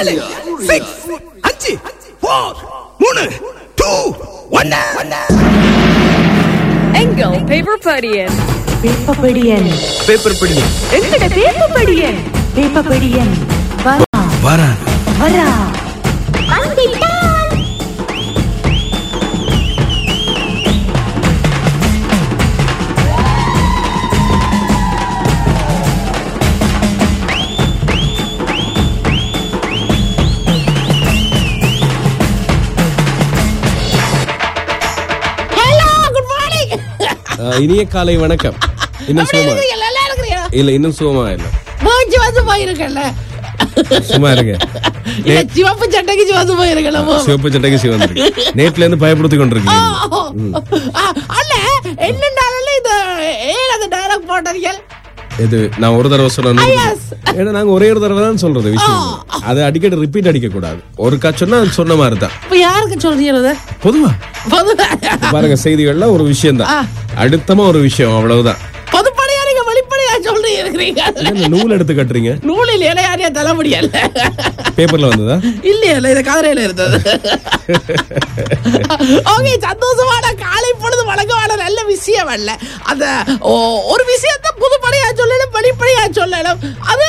நாலு சிக்ஸ் அஞ்சு ஃபோர் மூணு டூ ஒன்னு எங்கள் பேப்பர் படியன் வேப்பப்படியன் பேப்பர் படி எங்கட வேப்பப்படியன் வேப்பப்படியன் வரா வரான் வரா ஹலோ குட் மார்னிங் ஆ, இனிய காலை வணக்கம் இன்னும் சுகமா நல்லா இருக்கிறியா இல்ல இன்னும் சுகமா இல்ல மூஞ்சி வந்து போயிருக்கல சும்மா இருங்க இல்ல சிவப்பு சட்டைக்கு சிவந்து போயிருக்கல சிவப்பு சட்டைக்கு சிவந்திருக்கு நேட்ல இருந்து பயப்படுத்தி கொண்டிருக்கீங்க அல்ல என்னண்டாலும் இந்த ஏன் அந்த டயலாக் போட்டீர்கள் இது நான் ஒரு தடவை சொன்னேன் yes. ஏன்னா நாங்க ஒரே ஒரு தடவை தான் சொல்றது விஷயம் அது அடிக்கடி ரிப்பீட் அடிக்க கூடாது ஒருக்கா சொன்னா அது சொன்ன மாதிரி தான் இப்ப யாருக்கு சொல்றீங்க பொதுவா பொதுவா பாருங்க செய்திகள்ல ஒரு விஷயம் தான் அடுத்தமா ஒரு விஷயம் அவ்வளவுதான் பொதுப்படையா நீங்க வெளிப்படையா சொல்றீங்க இருக்கிறீங்க என்ன நூல் எடுத்து கட்டுறீங்க நூலில் இலையாரியா தர முடியல பேப்பர்ல வந்ததா இல்லையா இல்ல இது கதிரையில இருந்தது ஓகே சந்தோஷமான காலை பொழுது வழக்கமான நல்ல விஷயம் அல்ல அந்த ஓ- ஒரு விஷயத்த புதுப்படையா சொல்லணும் வெளிப்படையா சொல்லணும் அது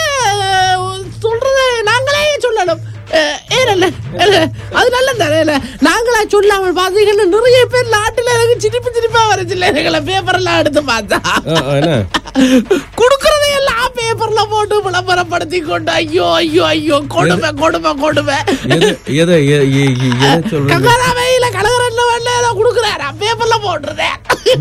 சொல்றது நாங்களே சொல்லணும் அஹ், ஏனல்ல இல்ல, அது நல்லது தானே இல்ல நாங்களா சொல்லாமல் பாத்தீங்கன்னா நிறைய பேர் நாட்டுல எனக்கு சிரிப்பு சிரிப்பா வரச்சு எங்களை பேப்பர் எல்லாம் எடுத்து பார்த்தா ஆ, ஆ, என்ன குடுக்கறதை எல்லாம் பேப்பர்ல போட்டு விளம்பரப்படுத்தி கொண்டு ஐயோ ஐயோ ஐயோ கொடுமை கொடுமை கொடுமை எது எதை எ- எ- எ- எதை சொல்றீங்க கங்கராவையில கலகரன்ல வெள்ள ஏதோ குடுக்குறாரு பேப்பர்ல போட்டுருந்தேன்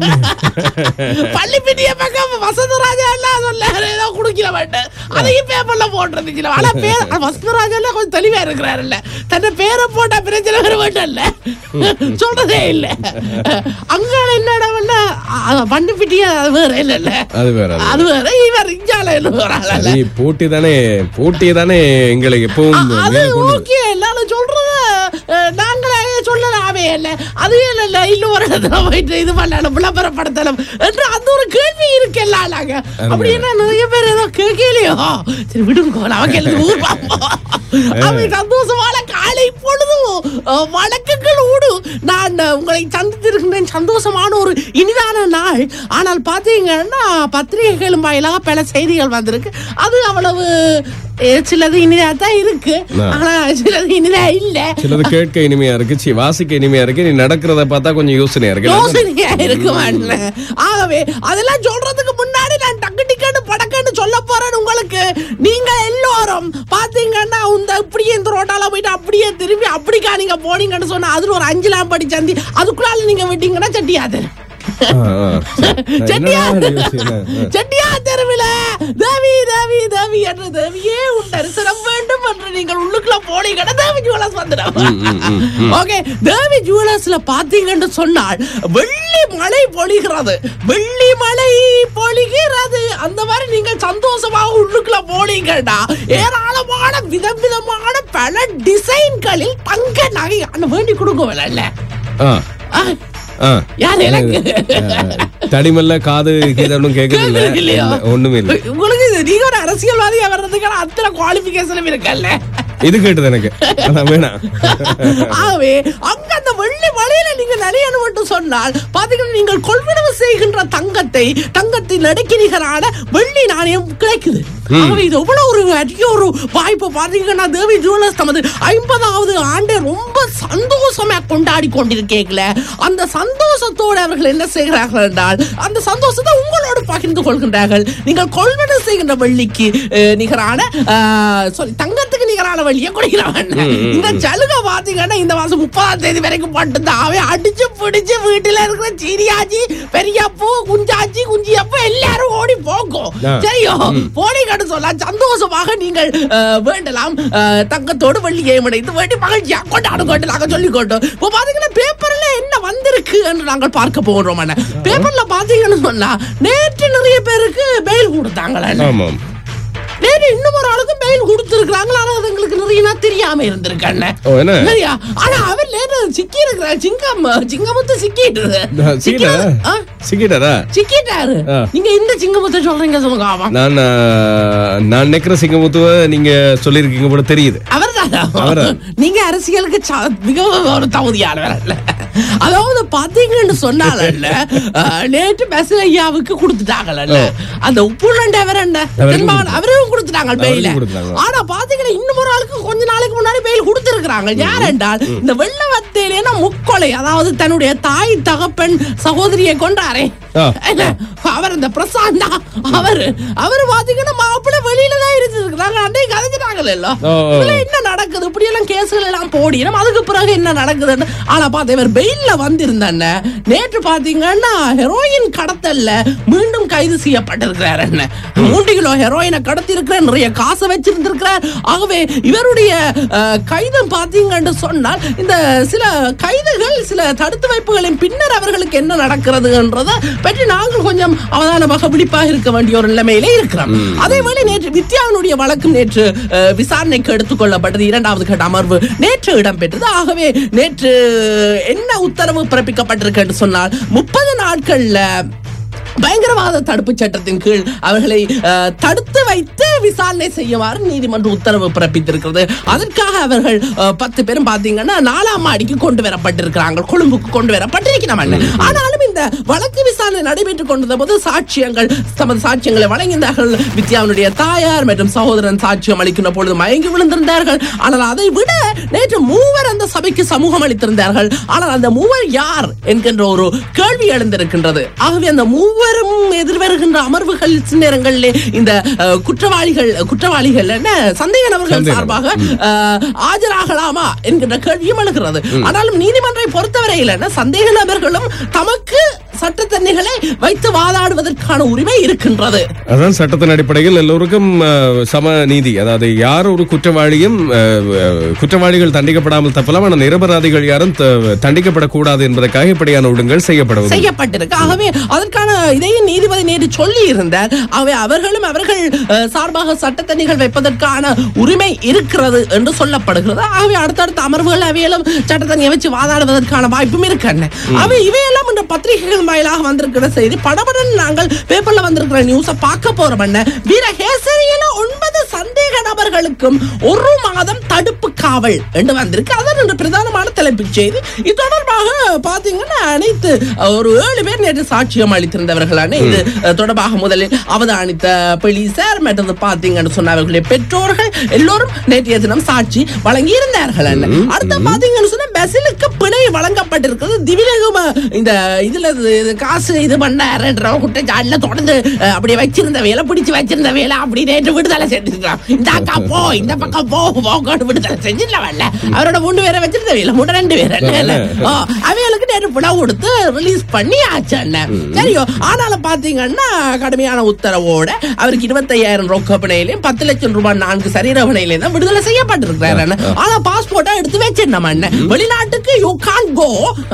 பள்ளிப்பிட்டிய பக்கம் வசந்தராஜா எல்லாம் சொல்லாரு ஏதோ குடுக்கிற வேண்டாம் அதையும் பேப்பர்ல போட்டுருந்துச்சு ஆனா பேர் வசந்தராஜா எல்லாம் கொஞ்சம் தெளிவா இருக்கிறாருல்ல தன்னை பேரை போட்டா பிரச்சனை வர வேண்டாம்ல சொல்றதே இல்ல அங்க என்ன இடம்னா பண்டிப்பிட்டிய அது வேற இல்ல அது வேற அது அது வேற இவர் இஞ்சால என்ன வேற ஆளல்ல. சரி போட்டி தானே போட்டி தானே எங்களை எப்பவும் அது மேல கொண்டு ஓகே எல்லாரும் சொல்றது அஹ், நாங்களே சொல்லலாமே இல்ல அது இல்ல இன்னும் ஒரு இடத்துல போயிட்டு இது பண்ணணும் விளம்பரப்படுத்தணும் என்று அந்த ஒரு கேள்வி இருக்கு எல்லாம் நாங்க அப்படி என்ன நிறைய பேர் ஏதோ கேட்கலையோ சரி விடுங்க நமக்கு எல்லாம் ஊர் பார்ப்போம். அப்படி சந்தோஷமான காலை பொழுதும் அஹ், வழக்குகள் ஊடு நான் உங்களை சந்தித்திருக்கின்றேன் சந்தோஷமான ஒரு இனிதான நாள் ஆனால் பாத்தீங்கன்னா பத்திரிகைகள் வாயிலாக பல செய்திகள் வந்திருக்கு அது அவ்வளவு அஹ், சிலது இனிதா தான் இருக்கு ஆ. ஆனா சிலது இனிதா இல்ல சிலது கேட்க இனிமையா இருக்கு சி வாசிக்க இனிமையா இருக்கு நீ நடக்கிறத பார்த்தா கொஞ்சம் யோசனையா இருக்கு யோசனையா இருக்கு மாட்டல. ஆகவே அதெல்லாம் சொல்றதுக்கு முன்னாடி நான் டக்கு டிக்கெட்டு படக்கன்னு சொல்ல போறேன் உங்களுக்கு நீங்க எல்லாரும் பாத்தீங்கன்னா இந்த இப்படியே இந்த ரோட்டால போயிட்டு அப்படியே திரும்பி அப்படிக்கா நீங்க போனீங்கன்னு சொன்னா அதுல ஒரு அஞ்சு லாம்படி சந்தி அதுக்குள்ளால நீங்க விட்டீங்கன்னா செட்டியாது ஆ, ஆ, சரி. செட்டியா என்னடா யோசனை? ஆ. செட்டியா தெருவில தேவி தேவி தேவி என்று தேவியே உன் தரிசனம் வேண்டும் என்று நீங்கள் உள்ளுக்குள்ள போனீங்கன்னா தேவி ஜுவலர்ஸ் வந்துடும் ஓகே தேவி ஜுவலர்ஸ்ல பாத்தீங்கன்னு சொன்னால் வெள்ளி மழை பொழிகிறது வெள்ளி மழை பொழிகிறது அந்த மாதிரி நீங்க சந்தோஷமாக உள்ளுக்குள்ள போனீங்கன்னா ஏராளமான விதவிதமான பல டிசைன்களில் தங்க நகை அந்த வேண்டி கொடுக்கவில்ல ஆ, ஆ. யார் எனக்கு தடிமல்ல காது கீதனும் கேக்குது கேக்குது இல்லையா? இல்ல ஒண்ணுமே இல்ல உங்களுக்கு இது நீங்க ஒரு அரசியல்வாதியா வர்றதுக்கான அத்தனை குவாலிபிகேஷனும் இருக்குல்ல இது கேட்டது எனக்கு ஆனா வேணாம் ஆகவே அங்க அந்த வெள்ளி மலையில நீங்க நனையணும் என்று சொன்னால் பாத்தீங்கன்னா நீங்கள் கொள்வனவு செய்கின்ற தங்கத்தை தங்கத்தின் நடுக்கி நிகரான வெள்ளி நாணயம் கிடைக்குது ஆகவே இது எவ்வளவு ஒரு அரிய ஒரு வாய்ப்பு பாத்தீங்கன்னா தேவி ஜுவல்லர்ஸ் தமது ஐம்பதாவது ஆண்டை ரொம்ப சந்தோஷமா கொண்டாடி கொண்டிருக்கீங்கள அந்த சந்தோஷத்தோடு அவர்கள் என்ன செய்கிறார்கள் என்றால் அந்த சந்தோஷத்தை உங்களோடு பகிர்ந்து கொள்கின்றார்கள் நீங்கள் கொள்வனவு செய்கின்ற வெள்ளிக்கு அஹ், நிகரான சாரி தங்கத்துக்கு நிகரான வெள்ளியை கொடுக்கிறாங்க இந்த சலுகை பாத்தீங்கன்னா இந்த மாசம் முப்பதாம் தேதி வரைக்கும் மட்டும்தான் அவன் அடிச்சு பிடிச்சு வீட்டுல இருக்கிற சீரியாச்சி பெரியப்பூ குஞ்சாச்சி குஞ்சியப்பூ எல்லாரும் ஓடி போகும் ஆ. சரியோ போனீங்கன்னு சொல்ல சந்தோஷமாக நீங்கள் அஹ், வேண்டலாம் அஹ், தங்கத்தோடு வெள்ளியை இணைத்து வேண்டி மகிழ்ச்சியா கொண்டாடு கொண்டு நாங்க சொல்லி கொண்டோம் இப்போ பாத்தீங்கன்னா பேப்பர்ல என்ன வந்திருக்கு என்று நாங்கள் பார்க்க போகிறோம் பேப்பர்ல பாத்தீங்கன்னு சொன்னா நேற்று நிறைய பேருக்கு பெயில் கொடுத்தாங்களே ஆமாம் நேற்று இன்னும் ஒரு ஆளுக்கு மெயில் கொடுத்துருக்காங்களா ஆனா அது எங்களுக்கு நிறைய நாள் தெரியாம இருந்திருக்காங்க ஓ என்ன சரியா ஆனா அவர் நேற்று சிக்கி இருக்கிறார் சிங்கம் சிங்கமுத்து சிக்கிட்டு சீடா சிக்கிட்டாரா சிக்கிட்டாரு ஆ. நீங்க இந்த சிங்கமுத்தை சொல்றீங்க சொல்லுங்க ஆமா நான் ஆ, நான் நிக்கிற சிங்கமுத்துவ நீங்க சொல்லிருக்கீங்க போல தெரியுது அவர் அவரா? நீங்க அரசியலுக்கு ச- மிகவும் ஒரு தகுதியானவர் அல்ல அதாவது பாத்தீங்கன்னு சொன்னால நேற்று பஸ் ஐயாவுக்கு கொடுத்துட்டாங்கல்ல அந்த உப்புலண்ட அவர் என்ன தெரியுமா? அவரும் கொடுத்துட்டாங்க பெயில அவருக்கும் கொடுத்துட்டாங்க. ஆனா பாத்தீங்கன்னா இன்னும் ஒரு ஆளுக்கு கொஞ்ச நாளைக்கு முன்னாடி பெயில் கொடுத்திருக்கிறாங்க யார் என்றால் இந்த வெள்ள வத்தையிலேனா முக்கொலை அதாவது தன்னுடைய தாய் தகப்பன் சகோதரியை கொண்டாரே ஆ. என்ன? அவர் இந்த பிரசாந்தா அவரு அவரு பாத்தீங்கன்னா மாப்பிள்ளை வெளியில தான் இருந்திருக்கிறாங்க அன்னைக்கு கதைச்சிட்டாங்கல்ல ஓ, ஓ. இதுல என்ன நடக்குது இப்படி எல்லாம் கேஸ்கள் எல்லாம் போடினோம் அதுக்கு பிறகு என்ன நடக்குதுன்னு ஆனா பாத்த இவர் பெயில்ல வந்திருந்தானே நேற்று பாத்தீங்கன்னா ஹெரோயின் கடத்தல்ல மீண்டும் கைது செய்யப்பட்டிருக்கிறார் என்ன மூன்று கிலோ ஹெரோயினை கடத்தி இருக்கிறார் நிறைய காசை வச்சிருந்திருக்கிறார் ஆகவே இவருடைய அஹ், கைதம் பாத்தீங்கன்னு சொன்னால் இந்த சில கைதுகள் சில தடுத்து வைப்புகளின் பின்னர் அவர்களுக்கு என்ன நடக்கிறதுன்றத பற்றி நாங்கள் கொஞ்சம் அவதானமாக விழிப்பாக இருக்க வேண்டிய ஒரு நிலைமையிலே இருக்கிறோம் அதே வேளை நேற்று வித்யாவினுடைய வழக்கும் நேற்று அஹ், விசாரணைக்கு எடுத்துக்கொள்ளப்பட்டது இரண்டாவது கட்ட அமர்வு நேற்று இடம்பெற்றது ஆகவே நேற்று என்ன உத்தரவு பிறப்பிக்கப்பட்டிருக்கு என்று சொன்னால் முப்பது நாட்கள்ல பயங்கரவாத தடுப்பு சட்டத்தின் கீழ் அவர்களை அஹ், தடுத்து வைத்து விசாரணை செய்யுமாறு நீதிமன்றம் உத்தரவு பிறப்பித்திருக்கிறது அதற்காக அவர்கள் அஹ், பத்து பேரும் பாத்தீங்கன்னா நாலாம் மாடிக்கு கொண்டு வரப்பட்டிருக்கிறாங்க கொழும்புக்கு கொண்டு வரப்பட்டிருக்கிறாங்க ஆனாலும் இந்த வழக்கு விசாரணை நடைபெற்றுக் கொண்டிருந்த போது சாட்சியங்கள் தமது சாட்சியங்களை வழங்கினார்கள் வித்யாவினுடைய தாயார் மற்றும் சகோதரன் சாட்சியம் அளிக்கின்ற பொழுது மயங்கி விழுந்திருந்தார்கள் ஆனால் அதை விட நேற்று மூவர் அந்த சபைக்கு சமூகம் அளித்திருந்தார்கள் ஆனால் அந்த மூவர் யார் என்கின்ற ஒரு கேள்வி எழுந்திருக்கின்றது ஆகவே அந்த மூவரும் எதிர்வருகின்ற அமர்வுகள் சில நேரங்களிலே இந்த அஹ், குற்றவாளிகள் குற்றவாளிகள் என்ன சந்தேக நபர்கள் சந்தேக சார்பாக அஹ், ஆஜராகலாமா என்கின்ற கேள்வியும் எழுகிறது ஆனாலும் நீதிமன்றை பொறுத்தவரையில் என்ன சந்தேக நபர்களும் தமக்கு சட்டத்தன்னைகளை வைத்து வாதாடுவதற்கான உரிமை இருக்கின்றது அதான் சட்டத்தின் அடிப்படையில் எல்லோருக்கும் அஹ், சம நீதி அதாவது யார் ஒரு குற்றவாளியும் அஹ், அஹ், குற்றவாளிகள் தண்டிக்கப்படாமல் தப்பலாம் ஆனால் நிரபராதிகள் யாரும் த- தண்டிக்கப்படக்கூடாது என்பதற்காக இப்படியான ஒழுங்குகள் செய்யப்படுவது செய்யப்பட்டிருக்கு ஆகவே அதற்கான இதையும் நீதிபதி நேற்று சொல்லி இருந்தார் ஆகவே அவர்களும் அவர்கள் அஹ், சார்பாக சட்டத்தணிகள் வைப்பதற்கான உரிமை இருக்கிறது என்று சொல்லப்படுகிறது ஆகவே அடுத்தடுத்த அமர்வுகள் அவையெல்லாம் சட்டத்தணியை வச்சு வாதாடுவதற்கான வாய்ப்பும் இருக்கு அவை இவையெல்லாம் இந்த பத்திரிகைகள் வாயிலாக வந்திருக்கிற செய்தி படபடன் நாங்கள் பேப்பர்ல வந்திருக்கிற நியூஸ பார்க்க போறோம் என்ன வீரகேசரியில ஒன்பது சந்தேக நபர்களுக்கும் ஒரு மாதம் தடுப்பு காவல் என்று வந்திருக்கு அதான் இன்று பிரதானமான தலைப்புச் செய்தி இது தொடர்பாக பாத்தீங்கன்னா அனைத்து அஹ், ஒரு ஏழு பேர் நேற்று சாட்சியம் அளித்திருந்தவர்களான இது அஹ், தொடர்பாக முதலில் அவதானித்த போலீசார் மற்றது பாத்தீங்கன்னு சொன்ன அவர்களுடைய பெற்றோர்கள் எல்லோரும் நேற்றைய தினம் சாட்சி வழங்கி இருந்தார்கள் அடுத்து பாத்தீங்கன்னு சொன்னா பசிலுக்கு பிணை வழங்கப்பட்டிருக்கிறது திவிலகும இந்த இதுல இது- இது காசு இது பண்ணாருன்ற குற்றச்சாட்டுல தொடர்ந்து அஹ், அப்படியே வச்சிருந்த வேலை பிடிச்சு வச்சிருந்த வேலை அப்படி நேற்று விடுதலை செஞ்சிருக்கான் இந்த அக்கா போ இந்த பக்கம் போ போக்கோடு விடுதலை செஞ்சிடல வரல அவரோட மூணு பேரை வச்சிருந்த வேலை மூணு ரெண்டு பேர் அவைகளுக்கு நேற்று புடம் கொடுத்து ரிலீஸ் பண்ணி ஆச்சு அண்ணன் சரியோ ஆனாலும் பாத்தீங்கன்னா கடுமையான உத்தரவோட அவருக்கு இருபத்தையாயிரம் ரொக்க பிணையிலையும் பத்து லட்சம் ரூபாய் நான்கு சரீர பிணையிலையும் தான் விடுதலை செய்யப்பட்டிருக்கிறார் அண்ணன் ஆனா பாஸ்போர்ட்டா எடுத்து வச்சிருந்தோம் அண்ணன் வெளிநாட்டுக்கு you can go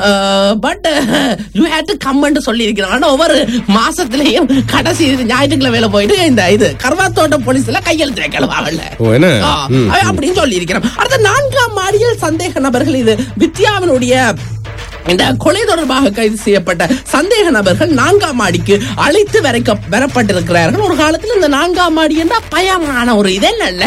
but you had to comment சொல்லி இருக்கிறாங்க ஒவ்வொரு மாசத்திலையும் கடைசி ஞாயிற்றுக்கிழமையில போயிட்டு இந்த இது கர்வாத்தோட்ட போலீஸ்ல கையெழுத்து வைக்கணும் அவள்ல ஓ என்ன ஆ, அப்படின்னு சொல்லி இருக்கிறோம் அடுத்த நான்காம் மாடியில் சந்தேக நபர்கள் இது வித்யாவினுடைய இந்த கொலை தொடர்பாக கைது செய்யப்பட்ட சந்தேக நபர்கள் நான்காம் மாடிக்கு அழைத்து வரைக்க வரப்பட்டிருக்கிறார்கள் ஒரு காலத்துல இந்த நான்காம் மாடி என்ன பயமான ஒரு இது என்ன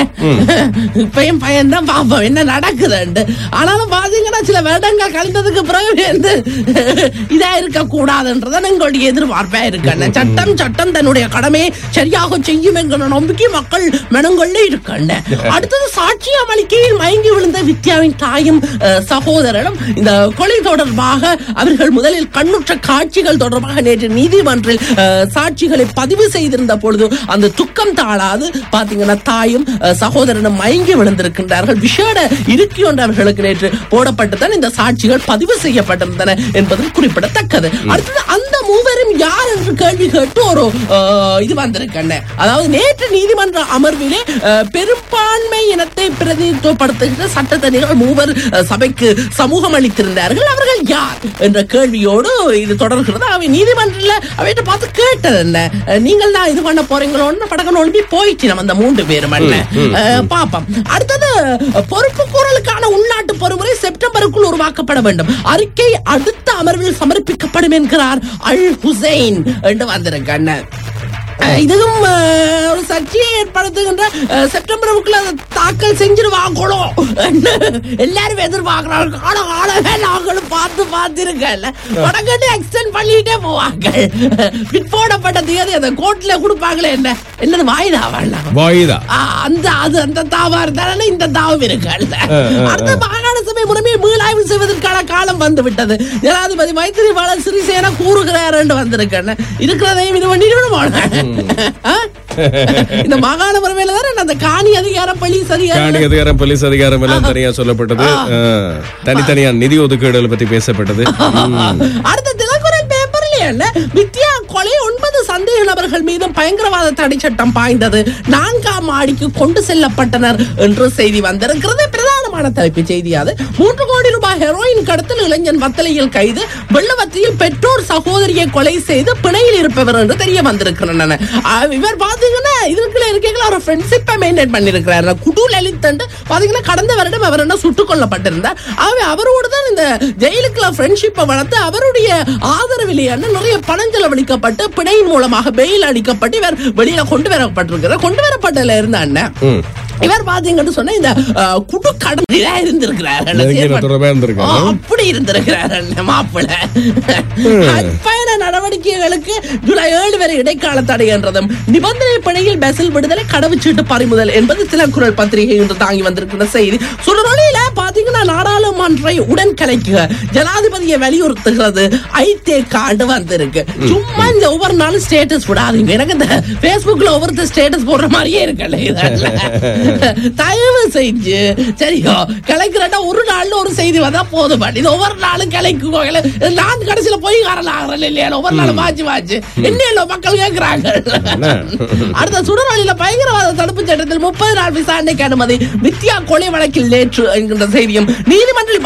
பயம் பயம்தான் பாப்போம் என்ன நடக்குதுண்டு ஆனாலும் பாத்தீங்கன்னா சில வருடங்கள் கழிந்ததுக்கு பிறகு வந்து இதா இருக்க கூடாதுன்றதான் எங்களுடைய எதிர்பார்ப்பா இருக்கு சட்டம் சட்டம் தன்னுடைய கடமையை சரியாக செய்யும் என்கிற நம்பிக்கை மக்கள் மனங்கள்ல இருக்கண்ண அடுத்தது சாட்சியம் அளிக்கையில் மயங்கி விழுந்த வித்யாவின் தாயும் அஹ், சகோதரனும் இந்த கொலை தொடர்பாக அவர்கள் முதலில் கண்ணுற்ற காட்சிகள் தொடர்பாக நேற்று நீதிமன்றில் அஹ், சாட்சிகளை பதிவு செய்திருந்த பொழுது அந்த துக்கம் தாழாது பாத்தீங்கன்னா தாயும் அஹ், சகோதரனும் மயங்கி விழுந்திருக்கின்றார்கள் விஷேட இருக்கி ஒன்று அவர்களுக்கு நேற்று போடப்பட்டுதான் இந்த சாட்சிகள் பதிவு செய்யப்பட்டிருந்தன என்பது குறிப்பிடத்தக்கது அடுத்தது அந்த மூவரும் யார் என்று கேள்வி கேட்டு ஒரு அஹ், இது வந்திருக்கண்ண அதாவது நேற்று நீதிமன்ற அமர்விலே அஹ், பெரும்பான்மை இனத்தை பிரதிநிதித்துவப்படுத்துகிற சட்டத்தணிகள் மூவர் அஹ், சபைக்கு சமூகம் அளித்திருந்தார்கள் அவர்கள் யார் என்ற கேள்வியோடு இது தொடர்கிறது அவை நீதிமன்றத்தில் அவைகிட்ட பார்த்து கேட்டது என்ன அஹ், நீங்கள் தான் இது பண்ண போறீங்களோன்னு படகன் ஒழுங்கி போயிட்டு நம்ம அந்த மூன்று பேரும் அண்ணன் அஹ், பாப்போம் அடுத்தது பொறுப்பு கூறலுக்கான உள்நாட்டு பொறுமுறை செப்டம்பருக்குள் உருவாக்கப்பட வேண்டும் அறிக்கை அடுத்த அமர்வில் சமர்ப்பிக்கப்படும் என்கிறார் அல் ஹுசைன் என்று வந்திருக்கு அண்ணன் அஹ், இதுவும் அஹ், ஒரு சர்ச்சையை ஏற்படுத்துகின்ற அஹ், செப்டம்பருக்குள்ள அதை தாக்கல் செஞ்சிருவாங்களோ எல்லாரும் எதிர்பார்க்கிறாங்க கால காலமே நாங்களும் பார்த்து பார்த்திருக்கல உடனே எக்ஸ்டெண்ட் பண்ணிட்டே போவாங்க பிற்போடப்பட்ட தேதி அந்த கோர்ட்ல கொடுப்பாங்களே என்ன என்னது வாய்தா வரலாம் வாயுதா ஆ, அந்த அது அந்த தாவா இருந்தாலும் இந்த தாவம் இருக்குல்ல அடுத்த மாகாண சபை முறைமையை மீளாய்வு செய்வதற்கான காலம் வந்து விட்டது ஜனாதிபதி மைத்திரிபால சிறிசேனா கூறுகிறார் என்று வந்திருக்கேன் இருக்கிறதையும் இது பண்ணிட்டு ஆ? இந்த மாகாண முறைமையில தானே அந்த காணி அதிகாரம் பள்ளி காணி சரியா அதிகாரம் போலீஸ் அதிகாரம் எல்லாம் தனியா சொல்லப்பட்டது ஆ, தனித்தனியா நிதி ஒதுக்கீடுகள் பத்தி பேசப்பட்டது அடுத்த தினக்குரல் பேப்பர்லயே இல்ல வித்யா கொலை ஒன்பது சந்தேக நபர்கள் மீதும் பயங்கரவாத தடை சட்டம் பாய்ந்தது நான்காம் மாடிக்கு கொண்டு செல்லப்பட்டனர் என்று செய்தி வந்திருக்கிறது பிரதானமான தலைப்புச் செய்தி அது மூன்று கோடி ரூபாய் ஹெரோயின் கடத்தல் இளைஞன் வத்தலையில் கைது வெள்ளவத்தியில் பெற்றோர் சகோதரியை கொலை செய்து பிணையில் இருப்பவர் என்று தெரிய வந்திருக்கிறன இவர் பாத்தீங்கன்னா இதுக்குள்ள இருக்கீங்களா ஒரு ஃப்ரெண்ட்ஷிப்பை மெயின்டைன் பண்ணிருக்கிறார் குடு லலித் என்று பாத்தீங்கன்னா கடந்த வருடம் அவர் என்ன சுட்டுக் கொல்லப்பட்டிருந்தார் ஆகவே அவரோடு தான் இந்த ஜெயிலுக்குள்ள ஃப்ரெண்ட்ஷிப்பை வளர்த்து அவருடைய ஆதரவிலேயே நிறைய பணம் செலவழிக்கப்பட்டு பிணையின் மூலமாக பெயில் அளிக்கப்பட்டு இவர் வெளியில கொண்டு வரப்பட்டிருக்கிறார் கொண்டு வரப்பட்டதுல இருந்த அண்ணன் ம். இவர் பாத்தீங்கன்னு சொன்னா இந்த அஹ், குடு கடனில இருந்திருக்கிறார் நெருங்கின தொடர்பா இருந்திருக்காரு. ஆ, அப்படி இருந்திருக்கிறார் அண்ணன் மாப்பிள்ளை ஹஜ் பயண நடவடிக்கைகளுக்கு ஜூலை ஏழு வரை இடைக்கால தடை என்றதும் நிபந்தனை பணியில் பெசல் விடுதலை கடவுச்சீட்டு பறிமுதல் என்பது திலக்குரல் பத்திரிகை என்று தாங்கி வந்திருக்கிற செய்தி சுடரொலியில பாத்தீங்கன்னா நாடாளுமன்றை உடன் கலைக்குக ஜனாதிபதியை வலியுறுத்துகிறது ஐத்தே காண்டு வந்திருக்கு சும்மா இந்த ஒவ்வொரு நாளும் ஸ்டேட்டஸ் விடாதீங்க எனக்கு இந்த Facebookல ஒவ்வொருத்தர் ஸ்டேட்டஸ் போடுற மாதிரியே இருக்கல இதெல்லாம். தயவு செஞ்சு சரியோ கலைக்கிறட்டா ஒரு நாள்ல ஒரு செய்தி வந்தா போதும் இது ஒவ்வொரு நாளும் கலைக்கு நான் கடைசியில போய் காரலாம் இல்லையா ஒவ்வொரு நாளும் வாச்சு வாச்சு என்ன மக்கள் கேட்கிறாங்க அடுத்த சுடரொலியில பயங்கரவாத தடுப்பு சட்டத்தில் முப்பது நாள் விசாரணைக்கு அனுமதி வித்யா கொலை வழக்கில் நேற்று என்கின்ற செய்தியும் நீதிமன்றம்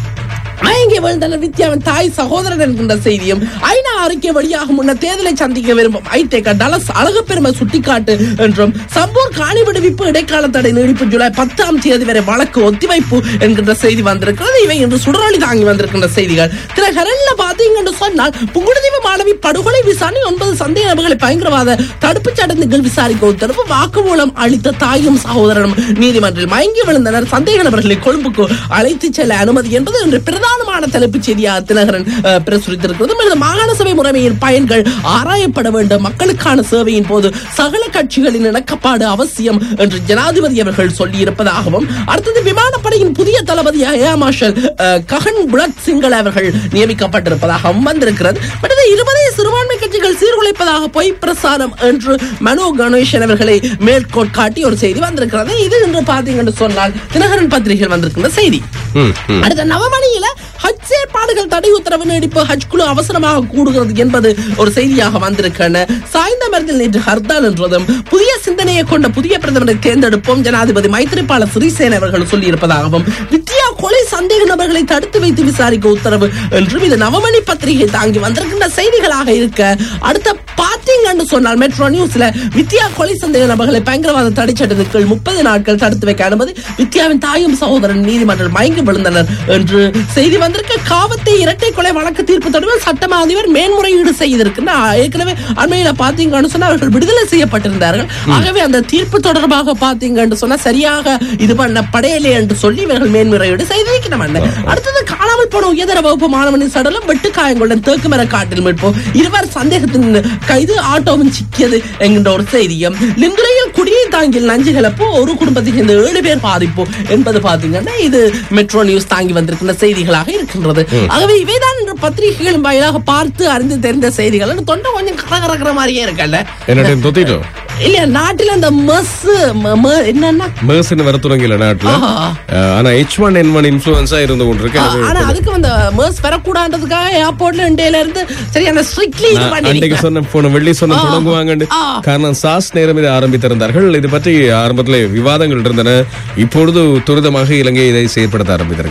மயங்கி விழுந்தனர் வித்யாவின் தாய் சகோதரன் என்கின்ற செய்தியும் ஐநா அறிக்கை வழியாக முன்னர் தேர்தலை சந்திக்க விரும்பும் ஐடேக டலஸ் அழகு பெருமை சுட்டிக்காட்டு என்றும் சம்பூர் காணி விடுவிப்பு இடைக்கால தடை நீடிப்பு ஜூலை பத்தாம் தேதி வரை வழக்கு ஒத்திவைப்பு என்கின்ற செய்தி வந்திருக்கிறது இவை இன்று சுடரொலி தாங்கி வந்திருக்கின்ற செய்திகள் தினகரன்ல பாத்தீங்கன்னு சொன்னால் புங்குடுதீவு மாணவி படுகொலை விசாரணை ஒன்பது சந்தேக நபர்களை பயங்கரவாத தடுப்புச் சட்டங்கள் விசாரிக்க உத்தரவு வாக்குமூலம் அளித்த தாயும் சகோதரனும் நீதிமன்றில் மயங்கி விழுந்தனர் சந்தேக நபர்களை கொழும்புக்கு அழைத்து செல்ல அனுமதி என்பது இன்று பிரதானமான தலைப்புச் செய்தியாக தினகரன் அஹ், பிரசுரித்திருக்கிறது மேலும் மாகாண சபை முறைமையின் பயன்கள் ஆராயப்பட வேண்டும் மக்களுக்கான சேவையின் போது சகல கட்சிகளின் இணக்கப்பாடு அவசியம் என்று ஜனாதிபதி அவர்கள் சொல்லியிருப்பதாகவும் அடுத்தது விமானப்படையின் புதிய தளபதியாக ஏர் மார்ஷல் அஹ், ககன் புலத் சிங்கள அவர்கள் நியமிக்கப்பட்டிருப்பதாகவும் வந்திருக்கிறது அடுத்தது இருபதே சிறுபான்மை கட்சிகள் சீர்குலைப்பதாக பொய் பிரசாரம் என்று மனோ கணேசன் அவர்களை மேற்கோள் காட்டி ஒரு செய்தி வந்திருக்கிறது இது என்று பார்த்தீங்கன்னு சொன்னால் தினகரன் பத்திரிகையில் வந்திருக்கின்ற செய்தி ம், ம். அடுத்த நவமணியில ஹஜ் செயற்பாடுகள் தடை உத்தரவு நீடிப்பு ஹஜ் குழு அவசரமாக கூடுகிறது என்பது ஒரு செய்தியாக வந்திருக்கின்றன சாய்ந்த மருந்தில் நேற்று ஹர்தால் என்றதும் புதிய சிந்தனையை கொண்ட புதிய பிரதமரை தேர்ந்தெடுப்போம் ஜனாதிபதி மைத்திரிபால சிறிசேன அவர்கள் சொல்லியிருப்பதாகவும் வித்யா கொலை சந்தேக நபர்களை தடுத்து வைத்து விசாரிக்க உத்தரவு என்றும் இது நவமணி பத்திரிகை தாங்கி வந்திருக்கின்ற செய்திகளாக இருக்க அடுத்த பாத்தீங்கன்னு சொன்னால் மெட்ரோ நியூஸ்ல வித்யா கொலை சந்தேக நபர்களை பயங்கரவாத தடை சட்டத்தின் கீழ் முப்பது நாட்கள் தடுத்து வைக்க அனுமதி வித்யாவின் தாயும் சகோதரன் நீதிமன்றம் மயங்கி விழுந்தனர் என்று செய்தி வந்திருக்க காவத்தை இரட்டை கொலை வழக்கு தீர்ப்பு தொடர்பில் சட்டமா அதிபர் மேன்முறையீடு செய்திருக்கிறார் ஏற்கனவே அண்மையில பாத்தீங்கன்னு சொன்னா அவர்கள் விடுதலை செய்யப்பட்டிருந்தார்கள் ஆகவே அந்த தீர்ப்பு தொடர்பாக பாத்தீங்கன்னு சொன்னா சரியாக இது பண்ணப்படையலே என்று சொல்லி இவர்கள் மேன்முறையீடு செய்திருக்கிறோம் அடுத்தது காணாமல் போன உயர்தர வகுப்பு மாணவனின் சடலம் வெட்டு காயங்களுடன் தேக்குமர காட்டில் மீட்பு இருவர் சந்தேகத்தின் கைது ஆட்டோவும் சிக்கியது என்கின்ற ஒரு செய்தியும் லிந்துலையில் குடியை தாங்கில் நஞ்சு கிளப்பு ஒரு குடும்பத்தை சேர்ந்த ஏழு பேர் பாதிப்பு என்பது பாத்தீங்கன்னா இது மெட்ரோ நியூஸ் தாங்கி வந்திருக்கின்ற செய்திகளாக இருக்கின்றது ஆகவே இவைதான் இன்று பத்திரிகைகளின் வாயிலாக பார்த்து அறிந்து தெரிந்த செய்திகள் தொண்டை கொஞ்சம் கரகரக்கிற மாதிரியே இருக்கல்ல என்னடா தொத்திட்டோம் இல்ல நாட்டில் அந்த மஸ் என்னன்னா மேர்ஸ்னு வர தொடங்கல நாட்டுல ஆஹா. அஹ், ஆனா H one N one influenza இருந்து கொண்டிருக்கு ஆ, அது ஆனா அதுக்கு அந்த மர்ஸ் பெறக்கூடாதுக்காக ஏர்போர்ட்ல இந்தியில இருந்து சரி அந்த ஸ்ட்ரிக்ட்லி இது நான் அன்றைக்கு பண்ணிருக்கேன் சொன்ன போன வெள்ளி சொன்ன ஆ. தொடங்குவாங்கன்னு ஆ. காரணம் சாஸ் நேரம் இதை ஆரம்பித்திருந்தார்கள் இது பற்றி ஆரம்பத்தில் விவாதங்கள் இருந்தன இப்பொழுது துரிதமாக இலங்கை இதை செயற்படுத்த ஆரம்பித்திருக்கணும்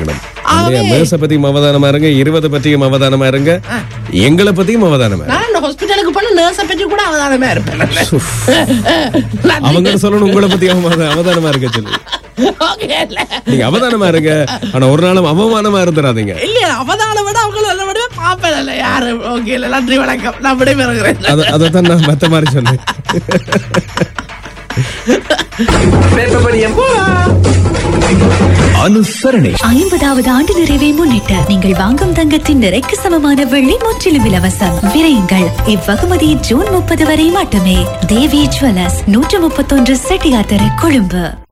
ஆகவே மேச பத்தியும் அவதானமா இருங்க இருபது பத்தியும் அவதானமா இருங்க எங்களை பத்தியும் அவதானமா இருங்க. நான் இந்த ஹாஸ்பிட்டலுக்கு போன நர்ஸை பற்றி கூட அவதானமா இருப்பேன் அவங்க சொல்லணும் உங்களை பத்தி அவதான- அவதானமா இருக்க சொல்லி ஓகே இல்ல நீங்க அவதானமா இருங்க ஆனா ஒரு நாளும் அவமானமா இருந்துடாதீங்க இல்ல அவதான விட அவங்க நல்ல விடவே பாப்பேன் இல்ல யாரு ஓகே இல்ல நன்றி வணக்கம் நான் விடைபெறுகிறேன் அத அதைத்தான் நான் மத்த மாதிரி சொன்னேன் அனுசரணை ஐம்பதாவது ஆண்டு நிறைவை முன்னிட்டு நீங்கள் வாங்கும் தங்கத்தின் நிறைக்கு சமமான வெள்ளி முற்றிலும் இலவசம் விரையுங்கள் இவ்வகுமதி ஜூன் முப்பது வரை மட்டுமே தேவி ஜுவல்லர்ஸ் நூற்று முப்பத்தொன்று செட்டியார் தெரு கொழும்பு